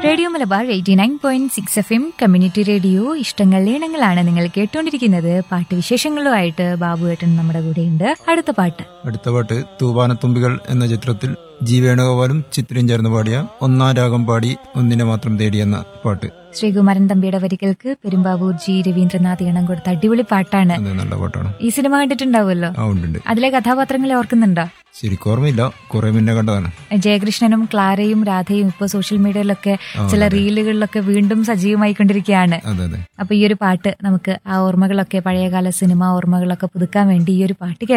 radio Malabar eighty nine point six F M community radio ഇഷ്ടങ്ങൾ ഈണങ്ങളാണ് നിങ്ങൾ കേട്ടുകൊണ്ടിരിക്കുന്നത് പാട്ട് വിശേഷങ്ങളുമായിട്ട് ബാബുവേട്ടൻ നമ്മുടെ കൂടെയുണ്ട് അടുത്ത പാട്ട് അടുത്ത പാട്ട് തൂവാനത്തുമ്പികൾ എന്ന ചിത്രത്തിൽ ജി വേണുഗോപാലും ചിത്രയും ചേർന്ന് പാടിയ ഒന്നാം രാഗം പാടി ഒന്നിനെ മാത്രം തേടി എന്ന പാട്ട് ശ്രീകുമാരൻ തമ്പിയുടെ വരികൾക്ക് പെരുമ്പാവൂർ ജി രവീന്ദ്രനാഥ് ഈണം കൊടുത്ത അടിപൊളി പാട്ടാണ് അത് നല്ല പാട്ടാണ് ഈ സിനിമ കണ്ടിട്ടുണ്ടാവുമല്ലോ ആ ഉണ്ട് അതിലെ കഥാപാത്രങ്ങളെ ഓർക്കുന്നുണ്ടോ ശരിക്കും ഓർമ്മയില്ല കുറെ മുന്നേ കണ്ടതാണ് ജയകൃഷ്ണനും ക്ലാരയും രാധയും ഇപ്പൊ സോഷ്യൽ മീഡിയയിലൊക്കെ ചില റീലുകളിലൊക്കെ വീണ്ടും സജീവമായിക്കൊണ്ടിരിക്കുകയാണ് അതെ അതെ അപ്പൊ ഈ ഒരു പാട്ട് നമുക്ക് ആ ഓർമ്മകളൊക്കെ പഴയകാല സിനിമ ഓർമ്മകളൊക്കെ പുതുക്കാൻ വേണ്ടി ഈ ഒരു പാട്ട്